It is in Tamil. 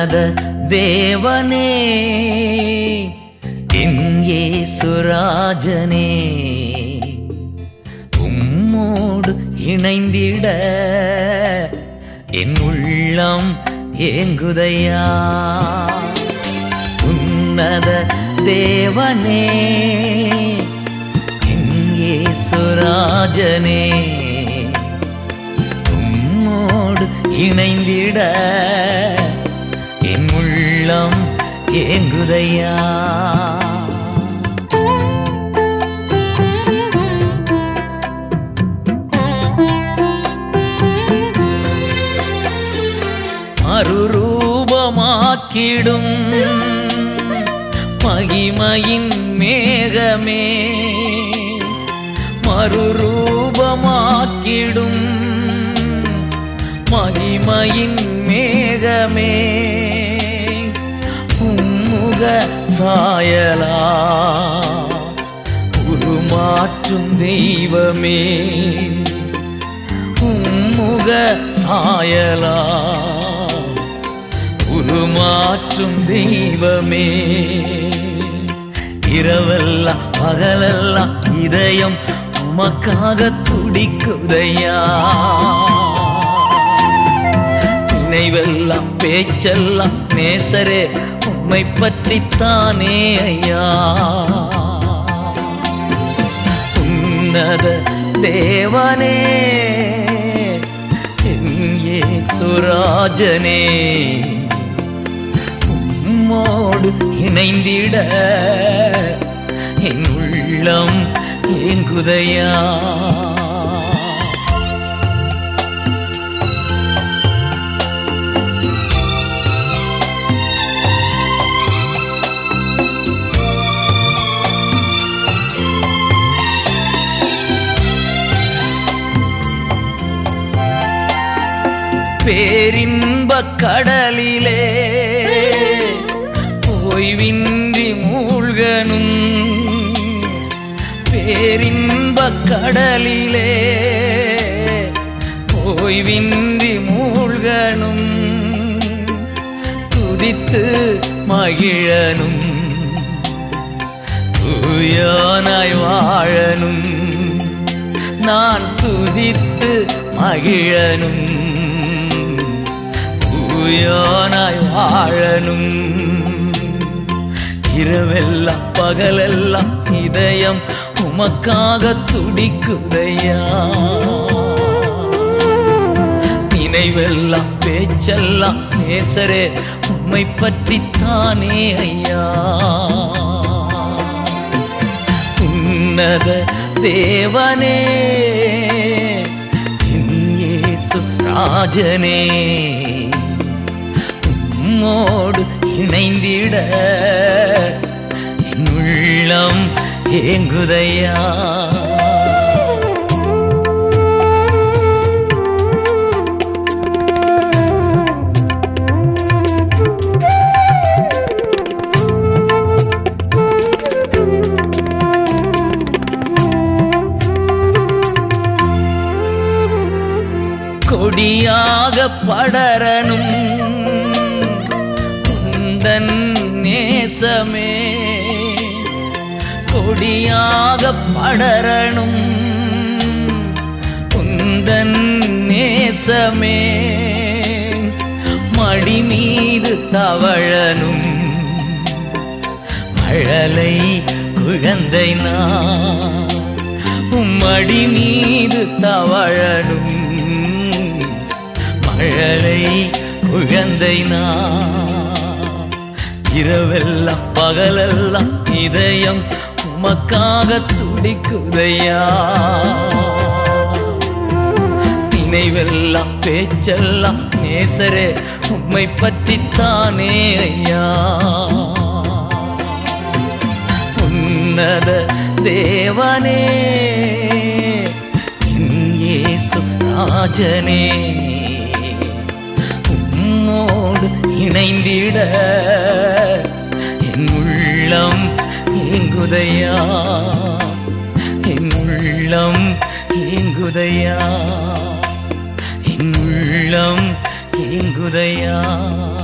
உன்னத தேவனே எங்கே சுராஜனே உம்மோடு இணைந்திட என் உள்ளம் ஏங்குதையா உன்னத தேவனே எங்கே சுராஜனே உம்மோடு இணைந்திட என் உள்ளம் ஏங்குதையா மறுரூபமாக்கிடும் மகிமையின் மேகமே மறுரூபமாக்கிடும் மகிமையின் மேகமே உம்முக சாயலா உருமாற்றும் தெய்வமே உம்முக சாயலா உருமாற்றும் தெய்வமே இரவெல்லாம் பகலெல்லாம் இதயம் உமக்காக துடிக்குதையா நினைவெல்லாம் பேச்செல்லாம் நேசரே உம்மை பற்றித்தானே ஐயா உன்னத தேவனே எங்கே சுராஜனே உம்மோடு இணைந்திட என் உள்ளம் ஏங்குதையா பேரின்ப கடலிலே ஓய்வின்றி மூழ்கனும் பேரின்ப கடலிலே ஓய்வின்றி மூழ்கனும் துதித்து மகிழனும் தூயானாய் வாழனும் நான் துதித்து மகிழனும் தூயானாய் வாழனும் இரவெல்லாம் பகலெல்லாம் இதயம் உமக்காக துடிக்குதையா நினைவெல்லாம் பேச்செல்லாம் நேசரே உம்மை பற்றித்தானே ஐயா உன்னத தேவனே என் இயேசு ராஜனே உம்மோடு இணைந்திட என் உள்ளம் ஏங்குதையா கொடியாக படரனும் உந்தன் நேசமே கொடியாக படரனும் உந்தன் நேசமே மடி மீது தவழனும் மழலை குழந்தை நான் உம்மடி மீது தவழனும் மழலை குழந்தை நான் இரவெல்லாம் பகலெல்லாம் இதயம் உமக்காக துடிக்குதையா நினைவெல்லாம் பேச்செல்லாம் நேசரே உம்மை பற்றித்தானே ஐயா உன்னத தேவனே என் இயேசு ராஜனே உம்மோடு இணைந்திட என் உள்ளம் ஏங்குதையா என் உள்ளம் ஏங்குதையா என் உள்ளம் ஏங்குதையா